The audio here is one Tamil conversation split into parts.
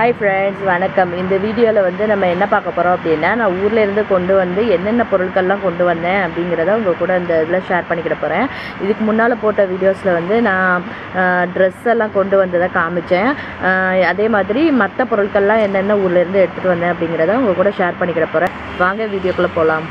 ஹாய் ஃப்ரெண்ட்ஸ் வணக்கம் இந்த வீடியோவில் வந்து நம்ம என்ன பார்க்க போகிறோம் அப்படின்னா நான் ஊர்ல இருந்து கொண்டு வந்து என்னென்ன பொருட்கள்லாம் கொண்டு வந்தேன் அப்படிங்கிறத உங்கள் கூட இந்த இதில் ஷேர் பண்ணிக்கிட போகிறேன் இதுக்கு முன்னால் போட்ட வீடியோஸில் வந்து நான் ட்ரெஸ் எல்லாம் கொண்டு வந்ததை காமிச்சேன் ஆஹ் அதே மாதிரி மற்ற பொருட்கள்லாம் என்னென்ன ஊர்ல இருந்து எடுத்துகிட்டு வந்தேன் அப்படிங்கிறத உங்கள் கூட ஷேர் பண்ணிக்கிட போகிறேன் வாங்க வீடியோக்குள்ளே போகலாம்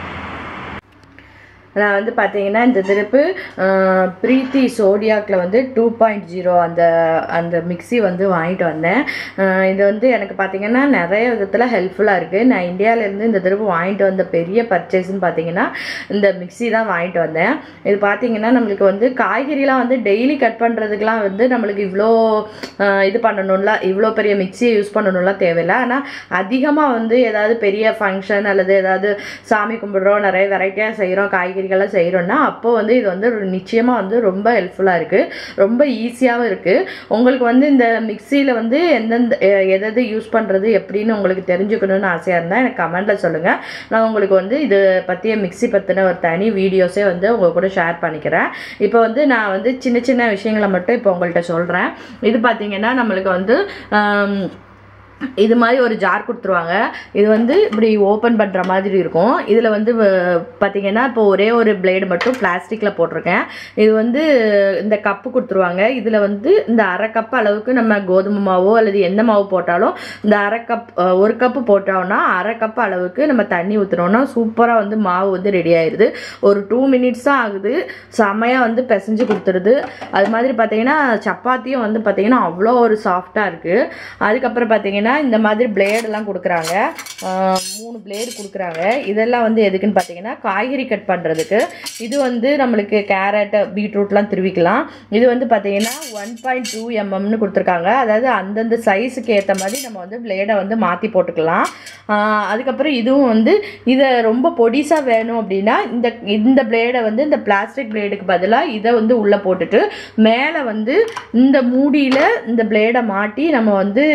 நான் வந்து பார்த்தீங்கன்னா இந்த திருப்பு ஆஹ், பிரீத்தி சோடியாக்கில் வந்து டூ பாயிண்ட் ஜீரோ அந்த அந்த மிக்ஸி வந்து வாங்கிட்டு வந்தேன் ஆஹ், இது வந்து எனக்கு பார்த்தீங்கன்னா நிறைய விதத்தில் ஹெல்ப்ஃபுல்லாக இருக்குது நான் இந்தியாவிலேருந்து இந்த திருப்பு வாங்கிட்டு வந்த பெரிய பர்ச்சேஸ்ன்னு பார்த்தீங்கன்னா இந்த மிக்ஸி தான் வாங்கிட்டு வந்தேன் இது பார்த்தீங்கன்னா நம்மளுக்கு வந்து காய்கறிலாம் வந்து டெய்லி கட் பண்ணுறதுக்குலாம் வந்து நம்மளுக்கு இவ்வளோ ஆஹ், இது பண்ணணும்ல இவ்வளோ பெரிய மிக்ஸியை யூஸ் பண்ணணும்லாம் தேவையில்லை ஆனால் அதிகமாக வந்து ஏதாவது பெரிய ஃபங்க்ஷன் அல்லது ஏதாவது சாமி கும்பிடுறோம் நிறைய வெரைட்டியாக செய்கிறோம் காய்கறிகள்லாம் செய்கிறோன்னா அப்போ வந்து இது வந்து ஒரு நிச்சயமாக வந்து ரொம்ப ஹெல்ப்ஃபுல்லாக இருக்குது ரொம்ப ஈஸியாகவும் இருக்குது உங்களுக்கு வந்து இந்த மிக்சியில் வந்து எந்தெந்த எ- எது எது யூஸ் பண்ணுறது எப்படின்னு உங்களுக்கு தெரிஞ்சுக்கணும்னு ஆசையாக இருந்தால் எனக்கு கமெண்ட்டில் சொல்லுங்கள் நான் உங்களுக்கு வந்து இது பற்றிய மிக்ஸி பற்றின ஒரு தனி வீடியோஸே வந்து உங்கள் கூட ஷேர் பண்ணிக்கிறேன் இப்போ வந்து நான் வந்து சின்ன சின்ன விஷயங்களை மட்டும் இப்போ உங்கள்கிட்ட சொல்கிறேன் இது பார்த்தீங்கன்னா நம்மளுக்கு வந்து ஆம், இது மாதிரி ஒரு ஜார் கொடுத்துருவாங்க இது வந்து இப்படி ஓப்பன் பண்ணுற மாதிரி இருக்கும் இதில் வந்து வ- பார்த்தீங்கன்னா இப்போ ஒரே ஒரு பிளேடு மட்டும் பிளாஸ்டிக்கில் போட்டிருக்கேன் இது வந்து இந்த கப்பு கொடுத்துருவாங்க இதில் வந்து இந்த அரை கப் அளவுக்கு நம்ம கோதுமை மாவோ அல்லது எந்த மாவு போட்டாலும் இந்த அரை கப் அஹ், ஒரு கப்பு போட்டோம்னா அரை கப் அளவுக்கு நம்ம தண்ணி ஊற்றுனோம்னா சூப்பராக வந்து மாவு வந்து ரெடி ஆயிடுது ஒரு டூ மினிட்ஸ் தான் ஆகுது செமையாக வந்து பிசைஞ்சு கொடுத்துருது அது மாதிரி பார்த்தீங்கன்னா சப்பாத்தியும் வந்து பார்த்தீங்கன்னா அவ்வளோ ஒரு சாஃப்டாக இருக்குது அதுக்கப்புறம் பார்த்தீங்கன்னா இந்த மாதிரி பிளேடெல்லாம் கொடுக்குறாங்க ஆஹ் மூணு பிளேடு கொடுக்குறாங்க இதெல்லாம் வந்து எதுக்குன்னு பார்த்தீங்கன்னா காய்கறி கட் பண்ணுறதுக்கு இது வந்து நம்மளுக்கு கேரட் பீட்ரூட்லாம் திருவிக்கலாம் இது வந்து பார்த்தீங்கன்னா ஒன் பாயிண்ட் டூ எம்எம்னு கொடுத்துருக்காங்க அதாவது அந்தந்த சைஸுக்கு ஏற்ற மாதிரி நம்ம வந்து பிளேடை வந்து மாற்றி போட்டுக்கலாம் ஆஹ் அதுக்கப்புறம் இதுவும் வந்து இதை ரொம்ப பொடிசாக வேணும் அப்படின்னா இந்த இந்த பிளேடை வந்து இந்த பிளாஸ்டிக் பிளேடுக்கு பதிலாக இதை வந்து உள்ளே போட்டுட்டு மேலே வந்து இந்த மூடியில் இந்த பிளேடை மாட்டி நம்ம வந்து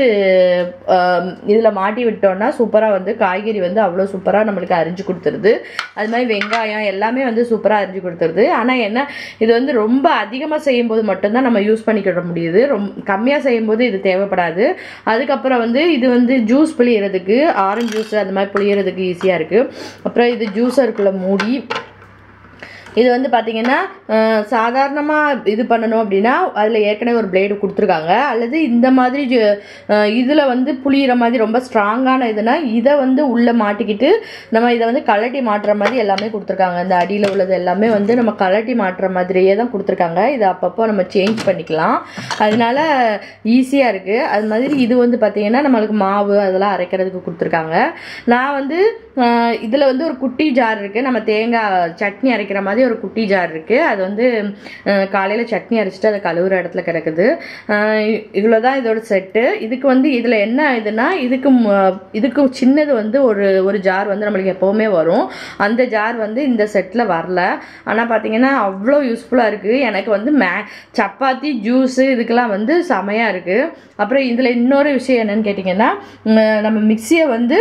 இதில் மாட்டி விட்டோம்னா சூப்பராக வந்து காய்கறி வந்து அவ்வளோ சூப்பராக நம்மளுக்கு அரிஞ்சு கொடுத்துருது அது மாதிரி வெங்காயம் எல்லாமே வந்து சூப்பராக அரிஞ்சு கொடுத்துருது ஆனால் என்ன இது வந்து ரொம்ப அதிகமாக செய்யும்போது மட்டும்தான் நம்ம யூஸ் பண்ணிக்கிட முடியுது ரொம்ப கம்மியாக செய்யும்போது இது தேவைப்படாது அதுக்கப்புறம் வந்து இது வந்து ஜூஸ் புளியறதுக்கு ஆரஞ்சு ஜூஸ் அந்த மாதிரி புளியறதுக்கு ஈஸியாக இருக்குது அப்புறம் இது ஜூஸருக்குள்ள மூடி இது வந்து பார்த்தீங்கன்னா சாதாரணமாக இது பண்ணணும் அப்படின்னா அதில் ஏற்கனவே ஒரு பிளேடு கொடுத்துருக்காங்க அல்லது இந்த மாதிரி இதில் வந்து புளியிற மாதிரி ரொம்ப ஸ்ட்ராங்கான இதுனா இதை வந்து உள்ளே மாட்டிக்கிட்டு நம்ம இதை வந்து கலட்டி மாட்டுற மாதிரி எல்லாமே கொடுத்துருக்காங்க இந்த அடியில் உள்ளது எல்லாமே வந்து நம்ம கலட்டி மாட்டுற மாதிரியே தான் கொடுத்துருக்காங்க இதை அப்பப்போ நம்ம சேஞ்ச் பண்ணிக்கலாம் அதனால ஈஸியாக இருக்குது அது மாதிரி இது வந்து பார்த்தீங்கன்னா நம்மளுக்கு மாவு அதெல்லாம் அரைக்கிறதுக்கு கொடுத்துருக்காங்க நான் வந்து இதில் வந்து ஒரு குட்டி ஜார் இருக்குது நம்ம தேங்காய் சட்னி அரைக்கிற மாதிரி ஒரு குட்டி ஜார் இருக்குது அது வந்து காலையில் சட்னி அரைச்சிட்டு அதை கழுவுற இடத்துல கிடக்குது இவ்வளோ தான் இதோட செட்டு இதுக்கு வந்து இதில் என்ன இதுனா இதுக்கு ம- இதுக்கு சின்னது வந்து ஒரு ஒரு ஜார் வந்து நம்மளுக்கு எப்போவுமே வரும் அந்த ஜார் வந்து இந்த செட்டில் வரல ஆனால் பார்த்தீங்கன்னா அவ்வளோ யூஸ்ஃபுல்லாக இருக்குது எனக்கு வந்து மே சப்பாத்தி ஜூஸு இதுக்கெல்லாம் வந்து செமையாக இருக்குது அப்புறம் இதில் இன்னொரு விஷயம் என்னன்னு கேட்டிங்கன்னா ம், நம்ம மிக்சியை வந்து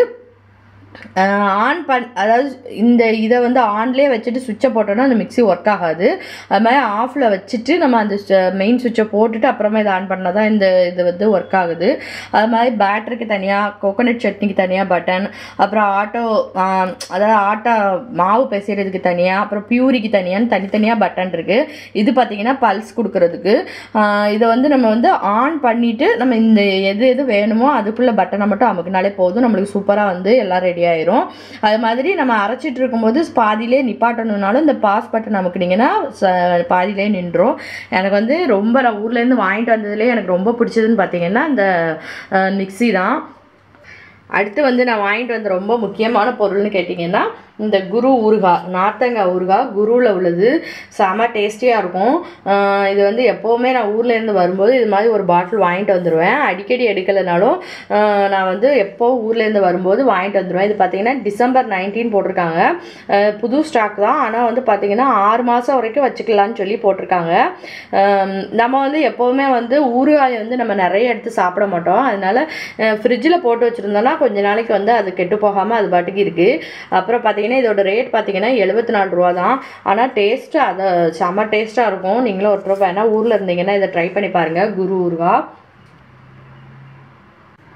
ஆன் பண் அதாவது இந்த இதை வந்து ஆன்லேயே வச்சுட்டு சுவிட்சை போட்டோன்னா அந்த மிக்ஸி ஒர்க் ஆகாது அது மாதிரி ஆஃபில் வச்சுட்டு நம்ம அந்த மெயின் சுவிட்சை போட்டுட்டு அப்புறமா இதை ஆன் பண்ணால் தான் இந்த இது வந்து ஒர்க் ஆகுது அது மாதிரி பேட்டரிக்கு தனியாக கோகோனட் சட்னிக்கு தனியாக பட்டன் அப்புறம் ஆட்டோ அதாவது ஆட்டா மாவு பிசைறதுக்கு தனியாக அப்புறம் பியூரிக்கு தனியான்னு தனித்தனியாக பட்டன் இருக்குது இது பார்த்தீங்கன்னா பல்ஸ் கொடுக்கறதுக்கு ஆஹ் இதை வந்து நம்ம வந்து ஆன் பண்ணிவிட்டு நம்ம இந்த எது எது வேணுமோ அதுக்குள்ளே பட்டனை மட்டும் அமுக்குனாலே போதும் நம்மளுக்கு சூப்பராக வந்து எல்லாம் ரெடி ஆயிரும் அது மாதிரி நம்ம அரைச்சிட்டு இருக்கும்போது பாதியிலே நிப்பாட்டணும்னாலும் இந்த பாஸ் பட்டன் அமுக்குனீங்கன்னா ச- பாதியிலே நின்றோம் எனக்கு வந்து ரொம்ப நான் ஊர்லேருந்து வாங்கிட்டு வந்ததுலேயே எனக்கு ரொம்ப பிடிச்சதுன்னு பார்த்தீங்கன்னா இந்த மிக்ஸி தான் அடுத்து வந்து நான் வாங்கிட்டு வந்த ரொம்ப முக்கியமான பொருள்னு கேட்டிங்கன்னா இந்த குரு ஊறுகாய் நார்த்தங்காய் ஊறுகாய் குருவில் உள்ளது செம டேஸ்டியாக இருக்கும் ஆஹ் இது வந்து எப்போவுமே நான் ஊர்ல இருந்து வரும்போது இது மாதிரி ஒரு பாட்டில் வாங்கிட்டு வந்துடுவேன் அடிக்கடி எடுக்கலைனாலும் ஆஹ் நான் வந்து எப்போ ஊர்லேருந்து வரும்போது வாங்கிட்டு வந்துடுவேன் இது பார்த்தீங்கன்னா டிசம்பர் நைன்டீன் போட்டிருக்காங்க ஆஹ் புது ஸ்டாக் தான் ஆனால் வந்து பார்த்தீங்கன்னா ஆறு மாதம் வரைக்கும் வச்சுக்கலாம்னு சொல்லி போட்டிருக்காங்க ஆம், நம்ம வந்து எப்போவுமே வந்து ஊறுகாயை வந்து நம்ம நிறைய எடுத்து சாப்பிட மாட்டோம் அதனால ஃப்ரிட்ஜில் போட்டு வச்சுருந்தோன்னா கொஞ்ச நாளைக்கு வந்து அது கெட்டு போகாமல் அது பாட்டுக்கு இருக்குது அப்புறம் பார்த்தீங்கன்னா இதோட ரேட் பார்த்தீங்கன்னா எழுபத்தி நாலு ரூபா தான் ஆனால் டேஸ்ட்டு அதை செம டேஸ்ட்டாக இருக்கும் நீங்களும் ஒரு ரூபா வேணா ஊரில் இருந்தீங்கன்னா இதை ட்ரை பண்ணி பாருங்கள் குரு ஊறுகாய்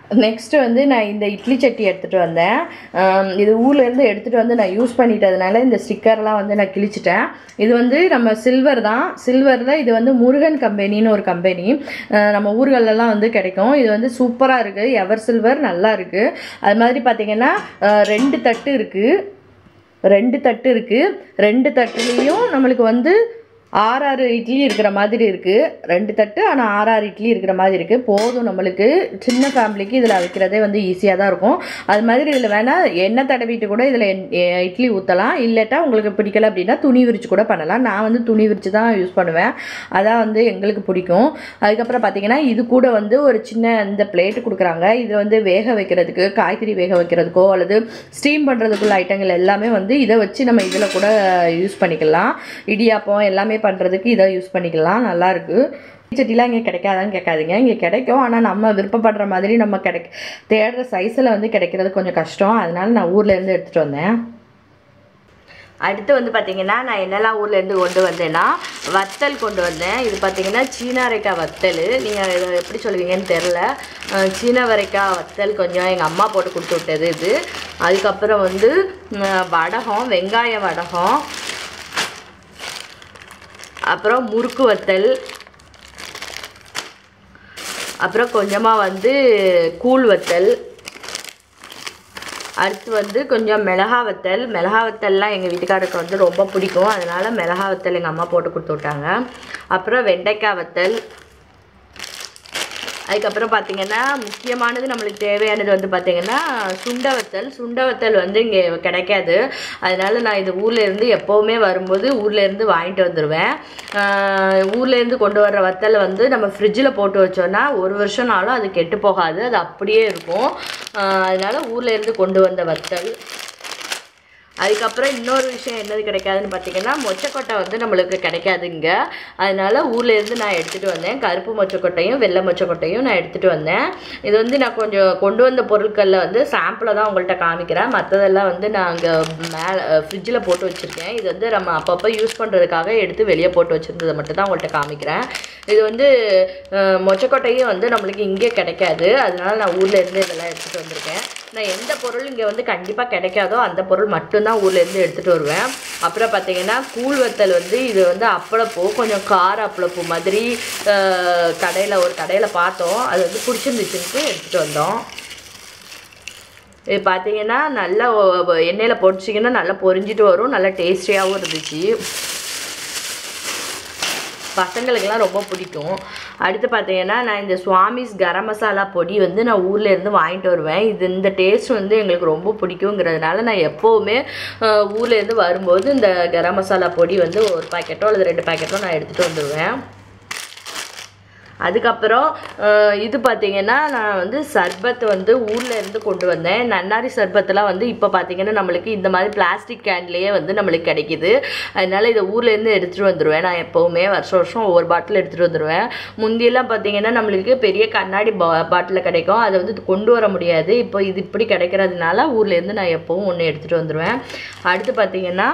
நெக்ஸ்ட்டு வந்து நான் இந்த இட்லி சட்டி எடுத்துகிட்டு வந்தேன் ஆம், இது ஊர்லேருந்து எடுத்துகிட்டு வந்து நான் யூஸ் பண்ணிட்டதுனால இந்த ஸ்டிக்கர்லாம் வந்து நான் கிழிச்சிட்டேன் இது வந்து நம்ம சில்வர் தான் சில்வரில் இது வந்து முருகன் கம்பெனின்னு ஒரு கம்பெனி நம்ம ஊர்களெல்லாம் வந்து கிடைக்கும் இது வந்து சூப்பராக இருக்குது எவர் சில்வர் நல்லா இருக்குது அது மாதிரி பார்த்திங்கன்னா அஹ், ரெண்டு தட்டு இருக்குது ரெண்டு தட்டு இருக்குது ரெண்டு தட்டுலேயும் நம்மளுக்கு வந்து ஆறாறு இட்லி இருக்கிற மாதிரி இருக்குது ரெண்டு தட்டு ஆனால் ஆறாறு இட்லி இருக்கிற மாதிரி இருக்குது போதும் நம்மளுக்கு சின்ன ஃபேமிலிக்கு இதில் வைக்கிறதே வந்து ஈஸியாக தான் இருக்கும் அது மாதிரி இதில் வேணால் எண்ணெய் தடவிட்டு கூட இதில் இட்லி ஊற்றலாம் இல்லாட்டா உங்களுக்கு பிடிக்கல அப்படின்னா துணி விரிச்சு கூட பண்ணலாம் நான் வந்து துணி விரிச்சு தான் யூஸ் பண்ணுவேன் அதான் வந்து எங்களுக்கு பிடிக்கும் அதுக்கப்புறம் பார்த்தீங்கன்னா இது கூட வந்து ஒரு சின்ன இந்த பிளேட்டு கொடுக்குறாங்க இது வந்து வேக வைக்கிறதுக்கு காய்கறி வேக வைக்கிறதுக்கோ அல்லது ஸ்டீம் பண்ணுறதுக்குள்ள ஐட்டங்கள் எல்லாமே வந்து இதை வச்சு நம்ம இதில் கூட யூஸ் பண்ணிக்கலாம் இடியாப்பம் எல்லாமே பண்ணுறதுக்கு இதை யூஸ் பண்ணிக்கலாம் நல்லாயிருக்கு சட்டிலாம் இங்கே கிடைக்காதான்னு கேட்காதீங்க இங்கே கிடைக்கும் ஆனால் நம்ம விருப்பப்படுற மாதிரி நம்ம கிடைக்க தேடுற சைஸில் வந்து கிடைக்கிறது கொஞ்சம் கஷ்டம் அதனால நான் ஊர்லேருந்து எடுத்துகிட்டு வந்தேன் அடுத்து வந்து பார்த்தீங்கன்னா நான் என்னெல்லாம் ஊர்லேருந்து கொண்டு வந்தேன்னா வத்தல் கொண்டு வந்தேன் இது பார்த்தீங்கன்னா சீனாரைக்காய் வத்தல் நீங்கள் இதை எப்படி சொல்லுவீங்கன்னு தெரில அஹ் சீனவரைக்காய் வத்தல் கொஞ்சம் எங்கள் அம்மா போட்டு கொடுத்து விட்டது இது அதுக்கப்புறம் வந்து அஹ் வடகம் வெங்காய வடகம் அப்புறம் முறுக்கு வத்தல் அப்புறம் கொஞ்சமாக வந்து கூழ் வத்தல் அடுத்து வந்து கொஞ்சம் மிளகா வத்தல் மிளகா வத்தல்லாம் எங்கள் வீட்டுக்காரருக்கு வந்து ரொம்ப பிடிக்கும் அதனால் மிளகா வத்தல் எங்கள் அம்மா போட்டு கொடுத்து விட்டாங்க அப்புறம் வெண்டைக்காய் வத்தல் அதுக்கப்புறம் பார்த்தீங்கன்னா முக்கியமானது நம்மளுக்கு தேவையானது வந்து பார்த்தீங்கன்னா சுண்ட வத்தல் சுண்ட வத்தல் வந்து இங்கே கிடைக்காது அதனால நான் இது ஊர்ல இருந்து எப்போவுமே வரும்போது ஊர்ல இருந்து வாங்கிட்டு வந்துடுவேன் ஆஹ் ஊர்ல இருந்து கொண்டு வர்ற வத்தலை வந்து நம்ம ஃப்ரிட்ஜில் போட்டு வச்சோன்னா ஒரு வருஷம்னாலும் அது கெட்டு போகாது அது அப்படியே இருக்கும் ஆஹ் அதனால ஊர்ல இருந்து கொண்டு வந்த வத்தல் அதுக்கப்புறம் இன்னொரு விஷயம் என்னது கிடைக்காதுன்னு பார்த்தீங்கன்னா மொச்சக்கொட்டை வந்து நம்மளுக்கு கிடைக்காது இங்கே அதனால ஊர்ல இருந்து நான் எடுத்துகிட்டு வந்தேன் கருப்பு மொச்சக்கொட்டையும் வெள்ளை மொச்சக்கொட்டையும் நான் எடுத்துகிட்டு வந்தேன் இது வந்து நான் கொஞ்சம் கொண்டு வந்த பொருட்களில் வந்து சாம்பிளை தான் உங்கள்கிட்ட காமிக்கிறேன் மற்றதெல்லாம் வந்து நான் அங்கே மேலே ஃப்ரிட்ஜில் போட்டு வச்சுருக்கேன் இது வந்து நம்ம அப்பப்போ யூஸ் பண்ணுறதுக்காக எடுத்து வெளியே போட்டு வச்சுருந்ததை மட்டும் தான் உங்கள்கிட்ட காமிக்கிறேன் இது வந்து அஹ், மொச்சக்கொட்டையும் வந்து நம்மளுக்கு இங்கே கிடைக்காது அதனால நான் ஊர்ல இருந்து இதெல்லாம் எடுத்துகிட்டு வந்திருக்கேன் நான் எந்த பொருள் இங்கே வந்து கண்டிப்பாக கிடைக்காதோ அந்த பொருள் மட்டும்தான் ஊர்லேருந்து எடுத்துகிட்டு வருவேன் அப்புறம் பார்த்தீங்கன்னா கூழ் வத்தல் வந்து இது வந்து அப்பளப்பூ கொஞ்சம் கார அப்பளப்பூ மாதிரி கடையில் ஒரு கடையில் பார்த்தோம் அது வந்து பிடிச்சிருந்துச்சுன்ட்டு எடுத்துகிட்டு வந்தோம் இது பார்த்தீங்கன்னா நல்லா ஒ- எண்ணெயில் பொரிச்சிங்கன்னா நல்லா பொரிஞ்சிட்டு வரும் நல்லா டேஸ்டியாகவும் இருந்துச்சு பசங்களுக்கெல்லாம் ரொம்ப பிடிக்கும் அடுத்து பார்த்தீங்கன்னா நான் இந்த சுவாமிஸ் கரம் மசாலா பொடி வந்து நான் ஊர்ல இருந்து வாங்கிட்டு வருவேன் இது இந்த டேஸ்ட் வந்து எங்களுக்கு ரொம்ப பிடிக்குங்கிறதுனால நான் எப்போவுமே அஹ், ஊர்ல இருந்து வரும்போது இந்த கரம் மசாலா பொடி வந்து ஒரு பாக்கெட்டோ அல்லது ரெண்டு பாக்கெட்டோ நான் எடுத்துகிட்டு வந்துடுவேன் அதுக்கப்புறம் அஹ், இது பார்த்தீங்கன்னா நான் வந்து சர்பத் வந்து ஊர்ல இருந்து கொண்டு வந்தேன் நன்னாரி சர்பத்தெல்லாம் வந்து இப்போ பார்த்தீங்கன்னா நம்மளுக்கு இந்த மாதிரி பிளாஸ்டிக் கேன்லேயே வந்து நம்மளுக்கு கிடைக்குது அதனால இதை ஊர்ல இருந்து எடுத்துகிட்டு வந்துடுவேன் நான் எப்போவுமே வருஷம் வருஷம் ஒவ்வொரு பாட்டில் எடுத்துகிட்டு வந்துடுவேன் முந்தியெல்லாம் பார்த்தீங்கன்னா நம்மளுக்கு பெரிய கண்ணாடி பா பாட்டில் கிடைக்கும் அதை வந்து கொண்டு வர முடியாது இப்போ இது இப்படி கிடைக்கிறதுனால ஊர்ல இருந்து நான் எப்போவும் ஒன்று எடுத்துகிட்டு வந்துடுவேன் அடுத்து பார்த்தீங்கன்னா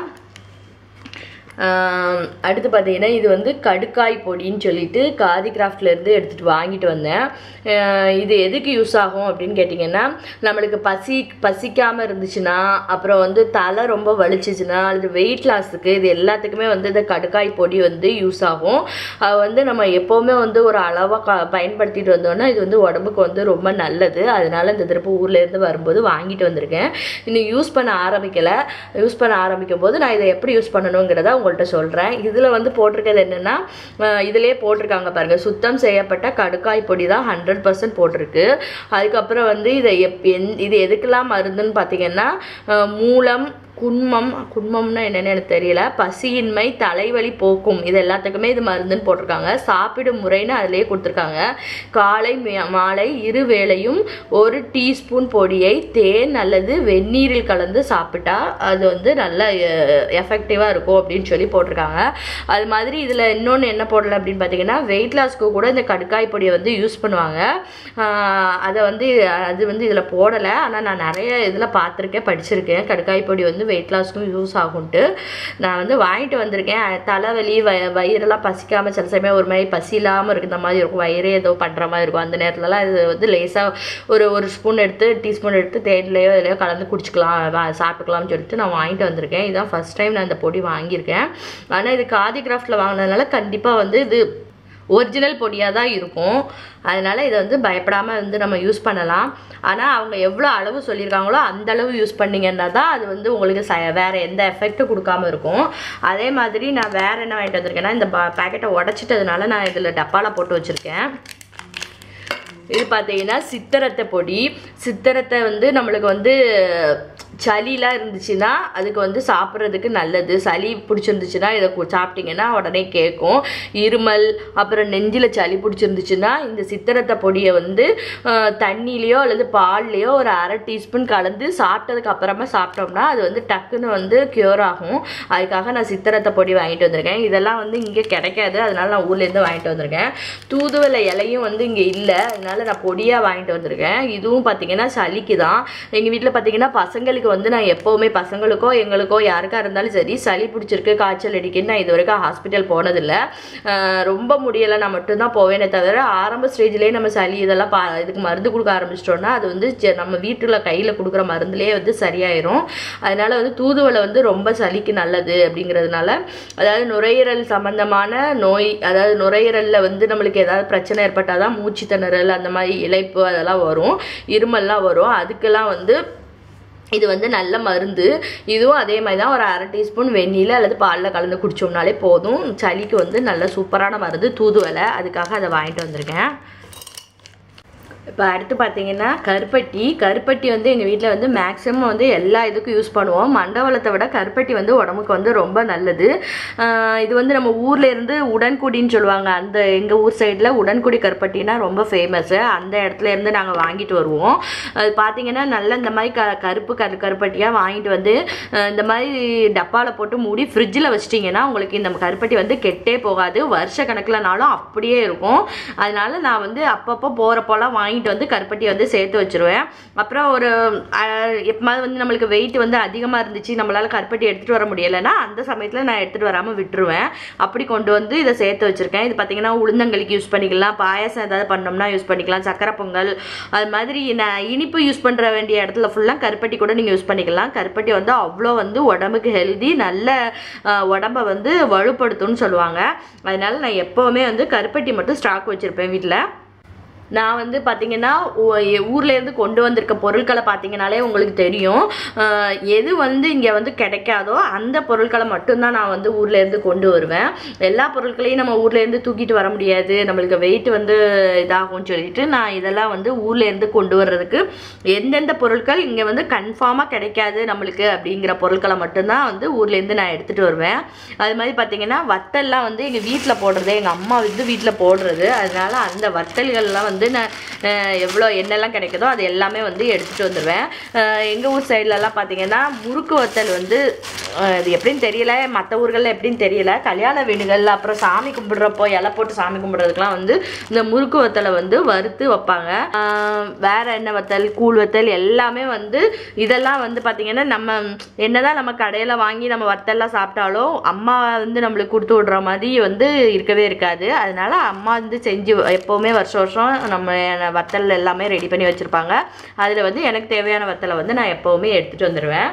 ஆம், அடுத்து பார்த்தீங்கன்னா இது வந்து கடுக்காய் பொடின்னு சொல்லிட்டு காதி கிராஃப்ட்லேருந்து எடுத்துகிட்டு வாங்கிட்டு வந்தேன் அஹ் இது எதுக்கு யூஸ் ஆகும் அப்படின்னு கேட்டிங்கன்னா நம்மளுக்கு பசி பசிக்காமல் இருந்துச்சுன்னா அப்புறம் வந்து தலை ரொம்ப வலிச்சிச்சுன்னா அல்லது வெயிட் லாஸுக்கு இது எல்லாத்துக்குமே வந்து இந்த கடுக்காய் பொடி வந்து யூஸ் ஆகும் அது வந்து நம்ம எப்போவுமே வந்து ஒரு அளவாக க பயன்படுத்திட்டு வந்தோம்னா இது வந்து உடம்புக்கு வந்து ரொம்ப நல்லது அதனால இந்த திருப்ப ஊர்லேருந்து வரும்போது வாங்கிட்டு வந்திருக்கேன் இன்னும் யூஸ் பண்ண ஆரம்பிக்கலை யூஸ் பண்ண ஆரம்பிக்கும் போது நான் இதை எப்படி யூஸ் பண்ணணுங்கிறத உங்கள்கிட்ட சொல்கிறேன் இதில் வந்து போட்டிருக்கிறது என்னென்னா இதிலே போட்டிருக்காங்க பாருங்கள் சுத்தம் செய்யப்பட்ட கடுக்காய் பொடி தான் ஹண்ட்ரட் பர்சன்ட் போட்டிருக்கு அதுக்கப்புறம் வந்து இதை எப் எந் இது எதுக்கெல்லாம் மருந்துன்னு பார்த்தீங்கன்னா அஹ், மூலம் குன்மம் குன்மம்னா என்னன்னு எனக்கு தெரியல பசியின்மை தலைவலி போக்கும் இது எல்லாத்துக்குமே இது மருந்துன்னு போட்டிருக்காங்க சாப்பிடும் முறைன்னு அதிலேயே கொடுத்துருக்காங்க காலை மே- மாலை இரு வேளையும் ஒரு டீஸ்பூன் பொடியை தேன் அல்லது வெந்நீரில் கலந்து சாப்பிட்டா அது வந்து நல்ல எஃபெக்டிவாக இருக்கும் அப்படின்னு சொல்லி போட்டிருக்காங்க அது மாதிரி இதில் இன்னொன்று என்ன போடலை அப்படின்னு பார்த்தீங்கன்னா வெயிட் லாஸ்க்கு கூட இந்த கடுக்காய் பொடியை வந்து யூஸ் பண்ணுவாங்க ஆஹ் அதை வந்து அது வந்து இதில் போடலை ஆனால் நான் நிறைய இதில் பார்த்துருக்கேன் படிச்சிருக்கேன் கடுக்காய் பொடி வந்து வெயிட் லாஸ்க்கும் யூஸ் ஆகும்ட்டு நான் வந்து வாங்கிட்டு வந்திருக்கேன் அஹ் தலைவலி வ வயிறெல்லாம் பசிக்காமல் சில சமயம் ஒரு மாதிரி பசி இல்லாமல் இருக்கிற மாதிரி இருக்கும் வயிறே ஏதோ பண்ணுற மாதிரி இருக்கும் அந்த நேரத்துலலாம் இது வந்து லேசாக ஒரு ஒரு ஸ்பூன் எடுத்து டீஸ்பூன் எடுத்து தேன்லையோ இதுலையோ கலந்து குடிச்சிக்கலாம் வா- சாப்பிட்டுக்கலாம்னு சொல்லிட்டு நான் வாங்கிட்டு வந்திருக்கேன் இதுதான் ஃபஸ்ட் டைம் நான் இந்த பொடி வாங்கியிருக்கேன் ஆனால் இது காதி கிராஃப்டில் வாங்கினதுனால கண்டிப்பாக வந்து இது ஒரிஜினல் பொடியாக தான் இருக்கும் அதனால் இதை வந்து பயப்படாமல் வந்து நம்ம யூஸ் பண்ணலாம் ஆனால் அவங்க எவ்வளோ அளவு சொல்லியிருக்காங்களோ அந்த அளவு யூஸ் பண்ணிங்கன்னா தான் அது வந்து உங்களுக்கு ச வேறு எந்த எஃபெக்ட்டும் கொடுக்காம இருக்கும் அதே மாதிரி நான் வேறு என்ன வாங்கிட்டு வந்திருக்கேன்னா இந்த பேக்கெட்டை உடச்சிட்டதுனால நான் இதில் டப்பாவில் போட்டு வச்சுருக்கேன் இது பார்த்தீங்கன்னா சித்திரத்தை பொடி சித்திரத்தை வந்து நம்மளுக்கு வந்து சளிலாம் இருந்துச்சுன்னா அதுக்கு வந்து சாப்பிட்றதுக்கு நல்லது சளி பிடிச்சிருந்துச்சுன்னா இதை கு- சாப்பிட்டீங்கன்னா உடனே கேட்கும் இருமல் அப்புறம் நெஞ்சில் சளி பிடிச்சிருந்துச்சுன்னா இந்த சித்திரத்தை பொடியை வந்து அஹ், தண்ணியிலையோ அல்லது பால்லையோ ஒரு அரை டீஸ்பூன் கலந்து சாப்பிட்டதுக்கு அப்புறமா சாப்பிட்டோம்னா அது வந்து டக்குன்னு வந்து க்யூர் ஆகும் அதுக்காக நான் சித்திரத்தை பொடி வாங்கிட்டு வந்திருக்கேன் இதெல்லாம் வந்து இங்கே கிடைக்காது அதனால நான் ஊர்லேருந்து வாங்கிட்டு வந்திருக்கேன் தூதுவளை இலையும் வந்து இங்கே இல்லை அதனால நான் பொடியாக வாங்கிட்டு வந்திருக்கேன் இதுவும் பார்த்தீங்கன்னா சளிக்கு தான் எங்கள் வீட்டில் பார்த்தீங்கன்னா பசங்களுக்கு வந்து நான் எப்போவுமே பசங்களுக்கோ எங்களுக்கோ யாருக்கா இருந்தாலும் சரி சளி பிடிச்சிருக்கு காய்ச்சல் அடிக்குன்னு நான் இது வரைக்கும் ஹாஸ்பிட்டல் போனதில்லை அஹ் ரொம்ப முடியலை நான் மட்டும்தான் போவேனே தவிர ஆரம்ப ஸ்டேஜ்லேயே நம்ம சளி இதெல்லாம் பா இதுக்கு மருந்து கொடுக்க ஆரம்பிச்சிட்டோம்னா அது வந்து ஜ- நம்ம வீட்டில் கையில் கொடுக்குற மருந்துலேயே வந்து சரியாயிரும் அதனால வந்து தூதுவளை வந்து ரொம்ப சளிக்கு நல்லது அப்படிங்கிறதுனால அதாவது நுரையீரல் சம்பந்தமான நோய் அதாவது நுரையீரலில் வந்து நம்மளுக்கு ஏதாவது பிரச்சனை ஏற்பட்டால் தான் மூச்சு திணறல் அந்த மாதிரி இளைப்பு அதெல்லாம் வரும் இருமல்லாம் வரும் அதுக்கெல்லாம் வந்து இது வந்து நல்ல மருந்து இதுவும் அதே மாதிரி தான் ஒரு அரை டீஸ்பூன் வெந்நீல அல்லது பாலில் கலந்து குடிச்சோம்னாலே போதும் சளிக்கு வந்து நல்ல சூப்பரான மருந்து தூதுவளை அதுக்காக அதை வாங்கிட்டு வந்திருக்கேன் இப்போ அடுத்து பார்த்தீங்கன்னா கருப்பட்டி கருப்பட்டி வந்து எங்கள் வீட்டில் வந்து மேக்ஸிமம் வந்து எல்லா இதுக்கும் யூஸ் பண்ணுவோம் மண்டவளத்தை விட கருப்பட்டி வந்து உடம்புக்கு வந்து ரொம்ப நல்லது ஆஹ் இது வந்து நம்ம ஊர்ல இருந்து உடன்குடின்னு சொல்லுவாங்க அந்த எங்கள் ஊர் சைடில் உடன்குடி கருப்பட்டினா ரொம்ப ஃபேமஸ்ஸு அந்த இடத்துல இருந்து நாங்கள் வாங்கிட்டு வருவோம் அது பார்த்தீங்கன்னா நல்ல இந்த மாதிரி க கருப்பு கரு கருப்பட்டியாக வாங்கிட்டு வந்து ஆஹ் இந்த மாதிரி டப்பாவில் போட்டு மூடி ஃப்ரிட்ஜில் வச்சிட்டிங்கன்னா உங்களுக்கு இந்த கருப்பட்டி வந்து கெட்டே போகாது வருஷ கணக்கில்னாலும் அப்படியே இருக்கும் அதனால நான் வந்து அப்பப்போ போகிறப்போலாம் வாங்கிட்டு வந்து கருப்பட்டி வந்து சேர்த்து வச்சிருவேன் அப்புறம் ஒரு எப்போது வந்து நம்மளுக்கு வெயிட் வந்து அதிகமாக இருந்துச்சு நம்மளால் கருப்பட்டி எடுத்துகிட்டு வர முடியலைன்னா அந்த சமயத்தில் நான் எடுத்துகிட்டு வராமல் விட்டுருவேன் அப்படி கொண்டு வந்து இதை சேர்த்து வச்சுருக்கேன் இது பார்த்தீங்கன்னா உளுந்தங்களுக்கு யூஸ் பண்ணிக்கலாம் பாயாசம் ஏதாவது பண்ணோம்னா யூஸ் பண்ணிக்கலாம் சக்கரை பொங்கல் அது மாதிரி நான் இனிப்பு யூஸ் பண்ணுற வேண்டிய இடத்துல ஃபுல்லாக கருப்பட்டி கூட நீங்கள் யூஸ் பண்ணிக்கலாம் கருப்பட்டி வந்து அவ்வளோ வந்து உடம்புக்கு ஹெல்தி நல்ல அஹ், உடம்ப வந்து வலுப்படுத்தும்னு சொல்லுவாங்க அதனால நான் எப்போவுமே வந்து கருப்பட்டி மட்டும் ஸ்டாக் வச்சுருப்பேன் வீட்டில் நான் வந்து பார்த்தீங்கன்னா ஊ- எ- ஊர்ல இருந்து கொண்டு வந்திருக்க பொருட்களை பார்த்தீங்கனாலே உங்களுக்கு தெரியும் அஹ் எது வந்து இங்கே வந்து கிடைக்காதோ அந்த பொருட்களை மட்டும்தான் நான் வந்து ஊர்ல இருந்து கொண்டு வருவேன் எல்லா பொருட்களையும் நம்ம ஊர்ல இருந்து தூக்கிட்டு வர முடியாது நம்மளுக்கு வெயிட் வந்து இதாகும்னு சொல்லிட்டு நான் இதெல்லாம் வந்து ஊர்ல இருந்து கொண்டு வர்றதுக்கு எந்தெந்த பொருட்கள் இங்கே வந்து கன்ஃபார்மாக கிடைக்காது நம்மளுக்கு அப்படிங்கிற பொருட்களை மட்டும்தான் வந்து ஊர்ல இருந்து நான் எடுத்துட்டு வருவேன் அது மாதிரி பார்த்தீங்கன்னா வத்தல்லாம் வந்து எங்கள் வீட்டில் போடுறது எங்கள் அம்மா வந்து வீட்டில் போடுறது அதனால அந்த வத்தல்கள்லாம் வந்து நான் அஹ், எவ்வளோ என்னெல்லாம் கிடைக்குதோ அது எல்லாமே வந்து எடுத்துகிட்டு வந்துடுவேன் எங்கள் ஊர் சைட்லலாம் பார்த்தீங்கன்னா முறுக்கு வத்தல் வந்து அஹ், இது எப்படின்னு தெரியல மற்ற ஊர்களில் எப்படின்னு தெரியல கல்யாண வீடுகளில் அப்புறம் சாமி கும்பிட்றப்போ இலை போட்டு சாமி கும்பிட்றதுக்குலாம் வந்து இந்த முறுக்கு வத்தலை வந்து வறுத்து வைப்பாங்க அஹ், வேற என்ன வத்தல் கூழ் வத்தல் எல்லாமே வந்து இதெல்லாம் வந்து பார்த்தீங்கன்னா நம்ம என்னதான் நம்ம கடையில் வாங்கி நம்ம வத்தல்லாம் சாப்பிட்டாலும் அம்மா வந்து நம்மளுக்கு கொடுத்து விடுற மாதிரி வந்து இருக்கவே இருக்காது அதனால அம்மா வந்து செஞ்சு எப்போவுமே வருஷம் வருஷம் நம்ம வத்தல் எல்லாமே ரெடி பண்ணி வச்சுருப்பாங்க அதில் வந்து எனக்கு தேவையான வத்தலை வந்து நான் எப்போவுமே எடுத்துகிட்டு வந்துடுவேன்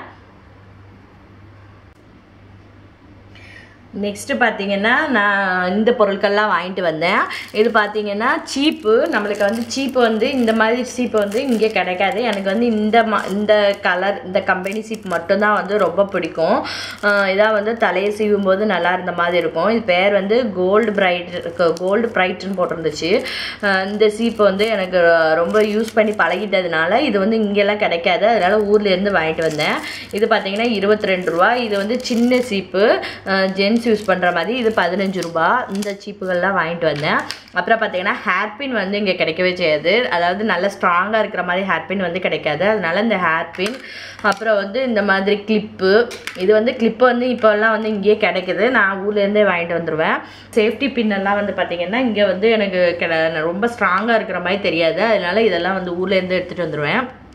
நெக்ஸ்ட்டு பார்த்தீங்கன்னா நான் இந்த பொருட்கள்லாம் வாங்கிட்டு வந்தேன் இது பார்த்தீங்கன்னா சீப்பு நம்மளுக்கு வந்து சீப்பு வந்து இந்த மாதிரி சீப்பு வந்து இங்கே கிடைக்காது எனக்கு வந்து இந்த ம இந்த கலர் இந்த கம்பெனி சீப் மட்டும்தான் வந்து ரொம்ப பிடிக்கும் ஆஹ் இதான் வந்து தலையை சீவும் போது நல்லா இருந்த மாதிரி இருக்கும் இது பேர் வந்து கோல்டு பிரைட் கோல்டு பிரைட்னு போட்டிருந்துச்சு ஆஹ் இந்த சீப்பு வந்து எனக்கு ரொம்ப யூஸ் பண்ணி பழகிட்டதுனால இது வந்து இங்கெல்லாம் கிடைக்காது அதனால ஊர்ல இருந்து வாங்கிட்டு வந்தேன் இது பார்த்தீங்கன்னா இருபத்தி ரெண்டு ரூபா இது வந்து சின்ன சீப்பு ஜென்ஸ் யூஸ் பண்ணுற மாதிரி இது பதினஞ்சு ரூபா இந்த சீப்புகள்லாம் வாங்கிட்டு வந்தேன் அப்புறம் பார்த்தீங்கன்னா ஹேர்பின் வந்து இங்கே கிடைக்கவே செய்யாது அதாவது நல்ல ஸ்ட்ராங்காக இருக்கிற மாதிரி ஹேர்பின் வந்து கிடைக்காது அதனால இந்த ஹேர்பின் அப்புறம் வந்து இந்த மாதிரி கிளிப்பு இது வந்து கிளிப்பு வந்து இப்போல்லாம் வந்து இங்கேயே கிடைக்குது நான் ஊர்லேருந்தே வாங்கிட்டு வந்துடுவேன் சேஃப்டி பின்னெல்லாம் வந்து பார்த்தீங்கன்னா இங்கே வந்து எனக்கு கிட ரொம்ப ஸ்ட்ராங்காக இருக்கிற மாதிரி தெரியாது அதனால இதெல்லாம் வந்து ஊர்லேருந்து எடுத்துகிட்டு வந்துடுவேன்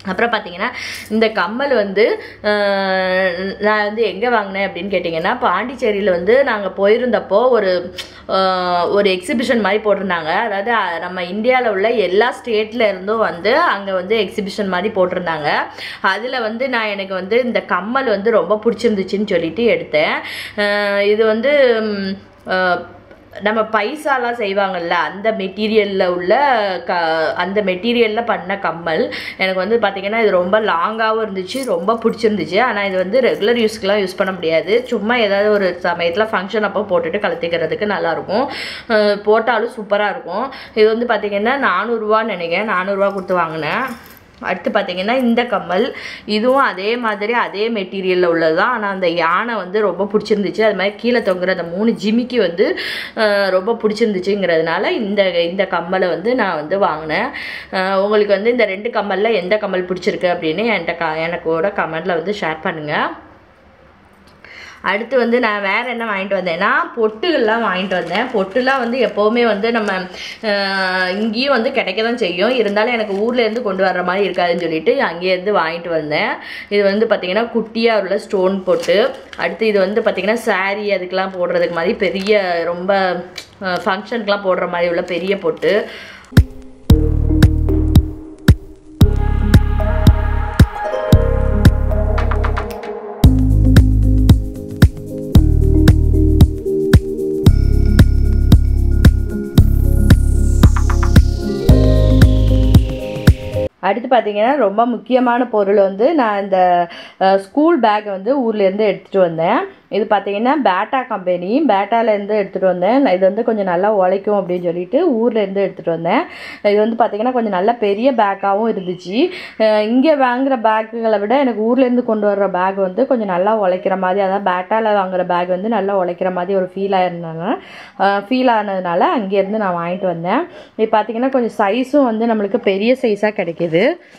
அப்புறம் பார்த்தீங்கன்னா இந்த கம்மல் வந்து அஹ், நான் வந்து எங்கே வாங்கினேன் அப்படின்னு கேட்டிங்கன்னா பாண்டிச்சேரியில் வந்து நாங்கள் போயிருந்தப்போ ஒரு அஹ், ஒரு எக்ஸிபிஷன் மாதிரி போட்டிருந்தாங்க அதாவது அஹ், நம்ம இந்தியாவில் உள்ள எல்லா ஸ்டேட்ல இருந்தும் வந்து அங்கே வந்து எக்ஸிபிஷன் மாதிரி போட்டிருந்தாங்க அதில் வந்து நான் எனக்கு வந்து இந்த கம்மல் வந்து ரொம்ப பிடிச்சிருந்துச்சின்னு சொல்லிட்டு எடுத்தேன் அஹ், இது வந்து ம், அஹ், நம்ம பைசாலாம் செய்வாங்கல்ல அந்த மெட்டீரியலில் உள்ள க அந்த மெட்டீரியலில் பண்ண கம்மல் எனக்கு வந்து பார்த்திங்கன்னா இது ரொம்ப லாங்காகவும் இருந்துச்சு ரொம்ப பிடிச்சிருந்துச்சு ஆனால் இது வந்து ரெகுலர் யூஸ்க்குலாம் யூஸ் பண்ண முடியாது சும்மா ஏதாவது ஒரு சமயத்தில் ஃபங்க்ஷன் அப்போ போட்டுட்டு கலத்திக்கிறதுக்கு நல்லாயிருக்கும் அஹ் போட்டாலும் சூப்பராக இருக்கும் இது வந்து பார்த்திங்கன்னா நானூறுரூவான்னு நினைக்கிறேன் நானூறுரூவா கொடுத்து வாங்கினேன் அடுத்து பார்த்தீங்கன்னா இந்த கம்மல் இதுவும் அதே மாதிரி அதே மெட்டீரியலில் உள்ளது தான் ஆனால் அந்த யானை வந்து ரொம்ப பிடிச்சிருந்துச்சு அது மாதிரி கீழே தொங்குற அந்த மூணு ஜிமிக்கி வந்து அஹ், ரொம்ப பிடிச்சிருந்துச்சுங்கிறதுனால இந்த இந்த கம்மலை வந்து நான் வந்து வாங்கினேன் அஹ், உங்களுக்கு வந்து இந்த ரெண்டு கம்மலில் எந்த கம்மல் பிடிச்சிருக்கு அப்படின்னு என்கிட்ட க எனக்கு கூட கமெண்டில் வந்து ஷேர் பண்ணுங்கள் அடுத்து வந்து நான் வேறு என்ன வாங்கிட்டு வந்தேன்னா பொட்டுகள்லாம் வாங்கிட்டு வந்தேன் பொட்டுலாம் வந்து எப்போவுமே வந்து நம்ம அஹ், இங்கேயும் வந்து கிடைக்க தான் செய்யும் இருந்தாலும் எனக்கு ஊர்லேருந்து கொண்டு வர்ற மாதிரி இருக்காதுன்னு சொல்லிட்டு அங்கேருந்து வாங்கிட்டு வந்தேன் இது வந்து பார்த்திங்கன்னா குட்டியாக உள்ள ஸ்டோன் பொட்டு அடுத்து இது வந்து பார்த்திங்கன்னா saree அதுக்கெலாம் போடுறதுக்கு மாதிரி பெரிய ரொம்ப ஃபங்க்ஷனுக்குலாம் போடுற மாதிரி உள்ள பெரிய பொட்டு அடுத்து பார்த்தீங்கன்னா ரொம்ப முக்கியமான பொருள் வந்து நான் இந்த ஸ்கூல் பேக் வந்து ஊர்லேருந்து எடுத்துகிட்டு வந்தேன் இது பார்த்தீங்கன்னா பேட்டா கம்பெனி பேட்டாலேருந்து எடுத்துகிட்டு வந்தேன் நான் இது வந்து கொஞ்சம் நல்லா உழைக்கும் அப்படின்னு சொல்லிட்டு ஊர்லேருந்து எடுத்துகிட்டு வந்தேன் இது வந்து பார்த்தீங்கன்னா கொஞ்சம் நல்ல பெரிய பேக்காகவும் இருந்துச்சு இங்கே வாங்குகிற பேக்குகளை விட எனக்கு ஊர்லேருந்து கொண்டு வர்ற பேக் வந்து கொஞ்சம் நல்லா உழைக்கிற மாதிரி அதாவது பேட்டாவில் வாங்குற பேக் வந்து நல்லா உழைக்கிற மாதிரி ஒரு ஃபீல் ஆயிருந்தனால ஃபீல் ஆனதுனால அங்கேருந்து நான் வாங்கிட்டு வந்தேன் இது பார்த்தீங்கன்னா கொஞ்சம் சைஸும் வந்து நம்மளுக்கு பெரிய சைஸாக கிடைக்கிது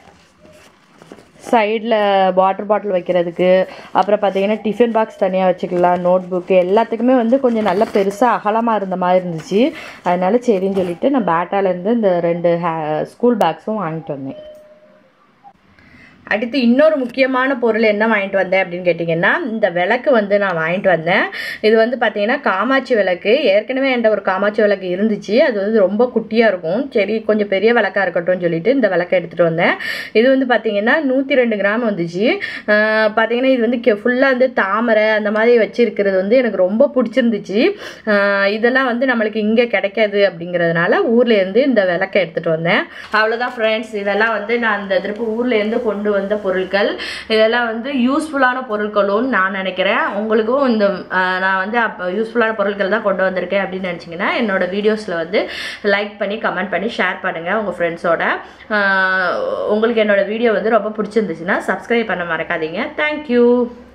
சைடில் வாட்டர் பாட்டில் வைக்கிறதுக்கு அப்புறம் பார்த்தீங்கன்னா டிஃபன் பாக்ஸ் தனியாக வச்சுக்கலாம் நோட் புக்கு எல்லாத்துக்குமே வந்து கொஞ்சம் நல்ல பெருசாக அகலமாக இருந்த மாதிரி இருந்துச்சு அதனால சரின்னு சொல்லிட்டு நான் பேட்டாலேருந்து இந்த ரெண்டு ஹே ஸ்கூல் பேக்ஸும் வாங்கிட்டு வந்தேன் அடுத்து இன்னொரு முக்கியமான பொருள் என்ன வாங்கிட்டு வந்தேன் அப்படின்னு கேட்டிங்கன்னா இந்த விளக்கு வந்து நான் வாங்கிட்டு வந்தேன் இது வந்து பார்த்தீங்கன்னா காமாட்சி விளக்கு ஏற்கனவே என்கிட்ட ஒரு காமாட்சி விளக்கு இருந்துச்சு அது வந்து ரொம்ப குட்டியாக இருக்கும் சரி கொஞ்சம் பெரிய விளக்காக இருக்கட்டும்னு சொல்லிட்டு இந்த விளக்கை எடுத்துகிட்டு வந்தேன் இது வந்து பார்த்தீங்கன்னா நூற்றி ரெண்டு கிராம் வந்துச்சு அஹ் பார்த்தீங்கன்னா இது வந்து ஃபுல்லாக வந்து தாமரை அந்த மாதிரி வச்சிருக்கிறது வந்து எனக்கு ரொம்ப பிடிச்சிருந்துச்சு அஹ் இதெல்லாம் வந்து நம்மளுக்கு இங்கே கிடைக்காது அப்படிங்கிறதுனால ஊர்லேருந்து இந்த விளக்கை எடுத்துகிட்டு வந்தேன் அவ்வளோதான் ஃப்ரெண்ட்ஸ் இதெல்லாம் வந்து நான் இந்த திருப்பி ஊர்லேருந்து கொண்டு வந்த பொருட்கள் இதெல்லாம் வந்து யூஸ்ஃபுல்லான பொருட்களும் நான் நினைக்கிறேன் உங்களுக்கும் இந்த அஹ், நான் வந்து அப்போ யூஸ்ஃபுல்லான பொருட்கள் தான் கொண்டு வந்திருக்கேன் அப்படின்னு நினச்சிங்கன்னா என்னோட வீடியோஸில் வந்து லைக் பண்ணி கமெண்ட் பண்ணி ஷேர் பண்ணுங்கள் உங்கள் ஃப்ரெண்ட்ஸோட உங்களுக்கு என்னோட வீடியோ வந்து ரொம்ப பிடிச்சிருந்துச்சுன்னா சப்ஸ்கிரைப் பண்ண மறக்காதீங்க தேங்க்யூ